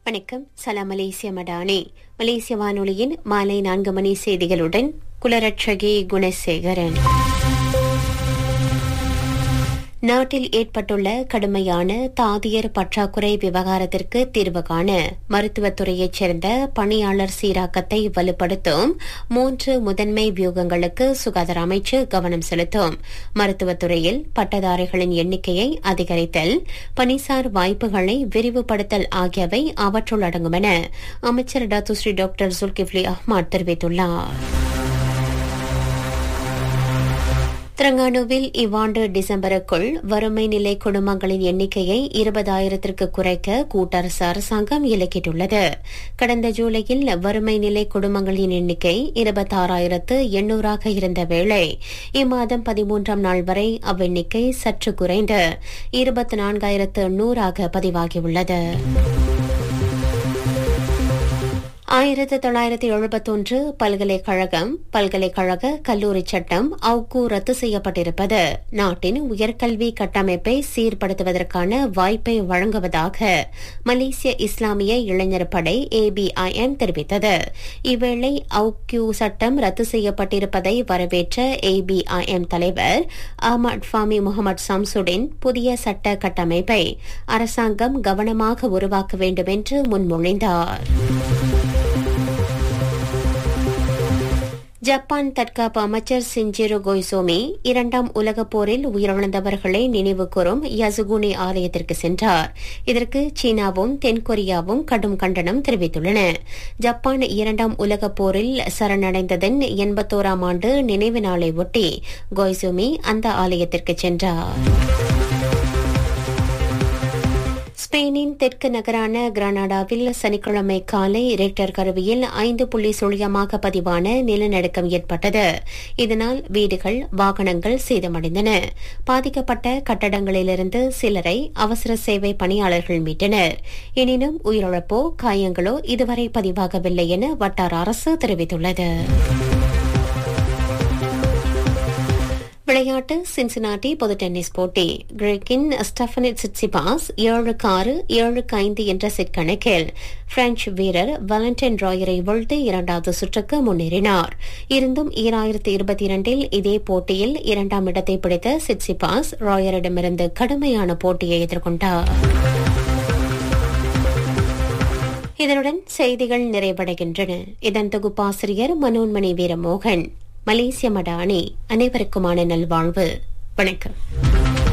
வணக்கம் சலாம் மலேசிய மடானி மலேசிய வானொலியின் மாலை நான்கு மணி செய்திகளுடன் குலரட்சகி குணசேகரன் நாட்டில் ஏற்பட்டுள்ள கடுமையான தாதியர் பற்றாக்குறை விவகாரத்திற்கு தீர்வு காண மருத்துவத்துறையைச் சேர்ந்த பணியாளர் சீராக்கத்தை வலுப்படுத்தும் மூன்று முதன்மை வியூகங்களுக்கு சுகாதார அமைச்சு கவனம் செலுத்தும் மருத்துவத்துறையில் பட்டதாரிகளின் எண்ணிக்கையை அதிகரித்தல் பணிசார் வாய்ப்புகளை விரிவுபடுத்தல் ஆகியவை அவற்றுள் அடங்கும் என அமைச்சர் டாத்துஸ்ரீ டாக்டர் சுல்கிப்லி அஹ்மத் தெரிவித்துள்ளார் திரங்கானுவில் இவ்வாண்டு டிசம்பருக்குள் வறுமை நிலை குடும்பங்களின் எண்ணிக்கையை இருபதாயிரத்திற்கு குறைக்க கூட்டரசு அரசாங்கம் இலக்கிட்டுள்ளது கடந்த ஜூலையில் வறுமை நிலை குடும்பங்களின் எண்ணிக்கை இருபத்தாறாயிரத்து எண்ணூறாக இருந்த வேளை இம்மாதம் பதிமூன்றாம் நாள் வரை அவ்வெண்ணிக்கை சற்று குறைந்து இருபத்தி நான்காயிரத்து நூறாக பதிவாகியுள்ளது ஆயிரத்து தொள்ளாயிரத்தி எழுபத்தொன்று பல்கலைக்கழகம் பல்கலைக்கழக கல்லூரி சட்டம் அவுக்கு ரத்து செய்யப்பட்டிருப்பது நாட்டின் உயர்கல்வி கட்டமைப்பை சீர்படுத்துவதற்கான வாய்ப்பை வழங்குவதாக மலேசிய இஸ்லாமிய இளைஞர் படை ஏபிஐஎம் தெரிவித்தது இவ்வேளை அவுக்யூ சட்டம் ரத்து செய்யப்பட்டிருப்பதை வரவேற்ற ஏபிஐஎம் தலைவர் அஹமத் ஃபாமி முகமது சம்சுடின் புதிய சட்ட கட்டமைப்பை அரசாங்கம் கவனமாக உருவாக்க வேண்டும் என்று முன்மொழிந்தார் ஜப்பான் தற்காப்பு அமைச்சர் சிஞ்சிரோ கொய்சோமி இரண்டாம் உலகப் போரில் உயிரிழந்தவர்களை நினைவுகூரும் யசுகுனி ஆலயத்திற்கு சென்றார் இதற்கு சீனாவும் தென்கொரியாவும் கடும் கண்டனம் தெரிவித்துள்ளன ஜப்பான் இரண்டாம் உலகப் போரில் சரணடைந்ததன் எண்பத்தோராம் ஆண்டு நினைவு நாளை ஒட்டி கொய்சோமி அந்த ஆலயத்திற்கு சென்றார் ஸ்பெயினின் தெற்கு நகரான கிரானாடாவில் சனிக்கிழமை காலை ரெக்டர் கருவியில் ஐந்து புள்ளி சுழியமாக பதிவான நிலநடுக்கம் ஏற்பட்டது இதனால் வீடுகள் வாகனங்கள் சேதமடைந்தன பாதிக்கப்பட்ட கட்டடங்களிலிருந்து சிலரை அவசர சேவை பணியாளர்கள் மீட்டனர் எனினும் உயிரிழப்போ காயங்களோ இதுவரை பதிவாகவில்லை என வட்டார அரசு தெரிவித்துள்ளது விளையாட்டு சின்சினாட்டி பொது டென்னிஸ் போட்டி கிரேக்கின் ஸ்டெஃபனிட் சிட்சிபாஸ் ஏழுக்கு ஆறு ஏழுக்கு ஐந்து என்ற செட் கணக்கில் பிரெஞ்சு வீரர் வலண்டின் ராயரை வீழ்த்தி இரண்டாவது சுற்றுக்கு முன்னேறினார் இருந்தும் ஈராயிரத்து இருபத்தி இரண்டில் இதே போட்டியில் இரண்டாம் இடத்தை பிடித்த சிட்சிபாஸ் ராயரிடமிருந்து கடுமையான போட்டியை எதிர்கொண்டார் இதனுடன் செய்திகள் நிறைவடைகின்றன இதன் தொகுப்பாசிரியர் மனோன்மணி வீரமோகன் மலேசிய மடானி அனைவருக்குமான நல்வாழ்வு வணக்கம்